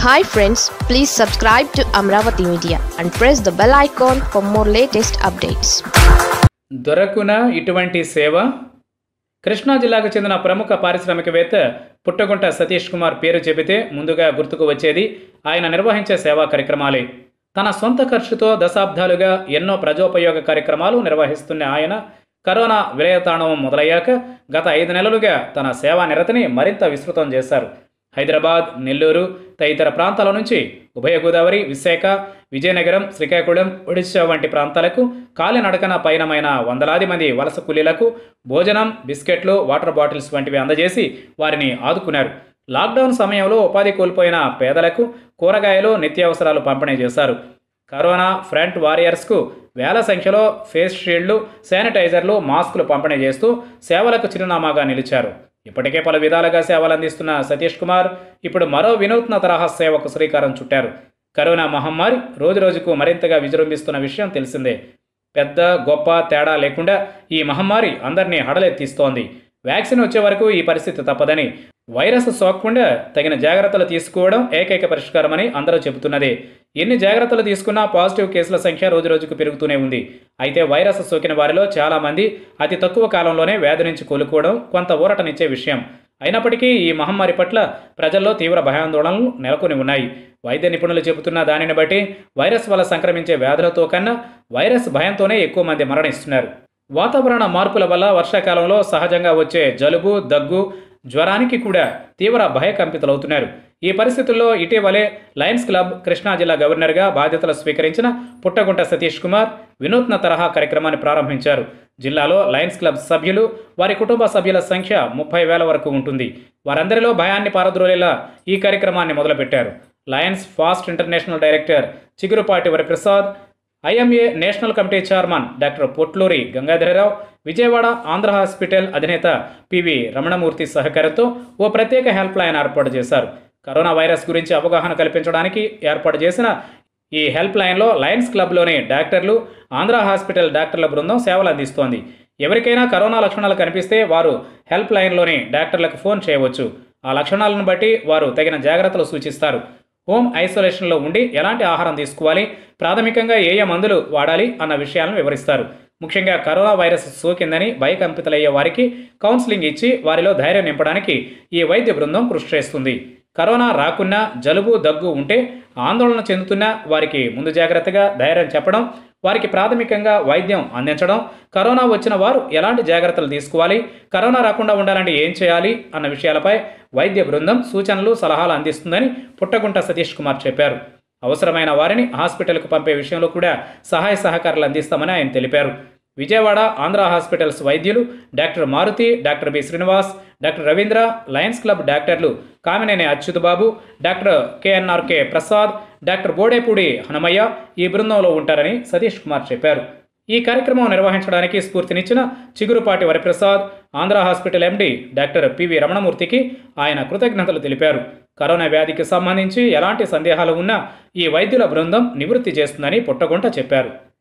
hi friends please subscribe to Amaravati media and press the bell icon for more latest updates దొరకున ఇటువంటి సేవ కృష్ణా జిల్లాకు చెందిన ప్రముఖ పారిశ్రామికవేత్త పుట్టగుంట సతీష్ కుమార్ పేరు చెబితే ముందుగా గుర్తుకు వచ్చేది ఆయన నిర్వహించే సేవా కార్యక్రమాలే తన సొంత ఖర్చుతో దశాబ్దాలుగా ఎన్నో ప్రజోపయోగ కార్యక్రమాలు నిర్వహిస్తున్న ఆయన కరోనా విలయతాండవం మొదలయ్యాక గత ఐదు నెలలుగా తన సేవా నిరతిని మరింత విస్తృతం చేశారు హైదరాబాద్ నెల్లూరు తదితర ప్రాంతాల నుంచి ఉభయ గోదావరి విశాఖ విజయనగరం శ్రీకాకుళం ఒడిశా వంటి ప్రాంతాలకు కాలినడకన పయనమైన వందలాది మంది వలస కూలీలకు భోజనం బిస్కెట్లు వాటర్ బాటిల్స్ వంటివి అందజేసి వారిని ఆదుకున్నారు లాక్డౌన్ సమయంలో ఉపాధి కోల్పోయిన పేదలకు కూరగాయలు నిత్యావసరాలు పంపిణీ చేశారు కరోనా ఫ్రంట్ వారియర్స్కు వేల సంఖ్యలో ఫేస్ షీల్డ్లు శానిటైజర్లు మాస్కులు పంపిణీ చేస్తూ సేవలకు చిరునామాగా నిలిచారు ఇప్పటికే పలు విధాలుగా సేవలు అందిస్తున్న సతీష్ కుమార్ ఇప్పుడు మరో వినూత్న తరహా సేవకు శ్రీకారం చుట్టారు కరోనా మహమ్మారి రోజురోజుకు మరింతగా విజృంభిస్తున్న విషయం తెలిసిందే పెద్ద గొప్ప తేడా లేకుండా ఈ మహమ్మారి అందరినీ హడలెత్తిస్తోంది వ్యాక్సిన్ వచ్చే వరకు ఈ పరిస్థితి తప్పదని వైరస్ సోకకుండా తగిన జాగ్రత్తలు తీసుకోవడం ఏకైక పరిష్కారమని అందరూ చెబుతున్నదే ఎన్ని జాగ్రత్తలు తీసుకున్నా పాజిటివ్ కేసుల సంఖ్య రోజురోజుకు పెరుగుతూనే ఉంది అయితే వైరస్ సోకిన వారిలో చాలామంది అతి తక్కువ కాలంలోనే వ్యాధి నుంచి కోలుకోవడం కొంత ఊరటనిచ్చే విషయం అయినప్పటికీ ఈ మహమ్మారి పట్ల ప్రజల్లో తీవ్ర భయాందోళనలు నెలకొని ఉన్నాయి వైద్య నిపుణులు చెబుతున్న దానిని బట్టి వైరస్ వల్ల సంక్రమించే వ్యాధులతో కన్నా వైరస్ భయంతోనే ఎక్కువ మంది మరణిస్తున్నారు వాతావరణ మార్పుల వల్ల వర్షాకాలంలో సహజంగా వచ్చే జలుబు దగ్గు జ్వరానికి కూడా తీవ్ర భయకంపితులవుతున్నారు ఈ పరిస్థితుల్లో ఇటీవలే లయన్స్ క్లబ్ కృష్ణా జిల్లా గవర్నర్గా బాధ్యతలు స్వీకరించిన పుట్టగుంట సతీష్ కుమార్ వినూత్న తరహా కార్యక్రమాన్ని ప్రారంభించారు జిల్లాలో లయన్స్ క్లబ్ సభ్యులు వారి కుటుంబ సభ్యుల సంఖ్య ముప్పై వేల వరకు ఉంటుంది వారందరిలో భయాన్ని పారద్రోలేలా ఈ కార్యక్రమాన్ని మొదలుపెట్టారు lions past international director Chigurupati Varaprasad IMA national committee chairman doctor Potluri Gangadhararao Vijayawada Andhra hospital అధినేత పివి రమణమూర్తి సహకారంతో ఓ ప్రత్యేక హెల్ప్ లైన్ ఏర్పాటు చేశారు కరోనా వైరస్ గురించి అవగాహన కల్పించడానికి ఏర్పాటు చేసిన ఈ హెల్ప్ లైన్లో లయన్స్ క్లబ్లోని డాక్టర్లు ఆంధ్ర హాస్పిటల్ డాక్టర్ల బృందం సేవలు అందిస్తోంది ఎవరికైనా కరోనా లక్షణాలు కనిపిస్తే వారు హెల్ప్ లైన్లోని డాక్టర్లకు ఫోన్ చేయవచ్చు ఆ లక్షణాలను బట్టి వారు తగిన జాగ్రత్తలు సూచిస్తారు హోమ్ ఐసోలేషన్లో ఉండి ఎలాంటి ఆహారం తీసుకోవాలి ప్రాథమికంగా ఏ ఏ మందులు వాడాలి అన్న విషయాలను వివరిస్తారు ముఖ్యంగా కరోనా వైరస్ సోకిందని భయకంపితులయ్యే వారికి కౌన్సిలింగ్ ఇచ్చి వారిలో ధైర్యం నింపడానికి ఈ వైద్య బృందం కృషి చేస్తుంది కరోనా రాకున్నా జలుబు దగ్గు ఉంటే ఆందోళన చెందుతున్నా వారికి ముందు జాగ్రత్తగా ధైర్యం చెప్పడం వారికి ప్రాథమికంగా వైద్యం అందించడం కరోనా వచ్చిన వారు ఎలాంటి జాగ్రత్తలు తీసుకోవాలి కరోనా రాకుండా ఉండాలంటే ఏం చేయాలి అన్న విషయాలపై వైద్య బృందం సూచనలు సలహాలు అందిస్తుందని పుట్టగుంట సతీష్ కుమార్ చెప్పారు అవసరమైన వారిని హాస్పిటల్కు పంపే విషయంలో కూడా సహాయ సహకారాలు అందిస్తామని ఆయన తెలిపారు విజయవాడ ఆంధ్ర హాస్పిటల్స్ వైద్యులు doctor Maruti doctor B Srinivas doctor Ravindra lions club డాక్టర్లు Kamineni Achyutababu doctor KNRK Prasad doctor Bodepudi Hanumaiah ఈ బృందంలో ఉంటారని సతీష్ కుమార్ చెప్పారు ఈ కార్యక్రమం నిర్వహించడానికి స్ఫూర్తినిచ్చిన Chigurupati Varaprasad Andhra hospital MD doctor PV రమణమూర్తికి ఆయన కృతజ్ఞతలు తెలిపారు కరోనా వ్యాధికి సంబంధించి ఎలాంటి సందేహాలు ఉన్నా ఈ వైద్యుల బృందం నివృత్తి చేస్తుందని పుట్టగుంట చెప్పారు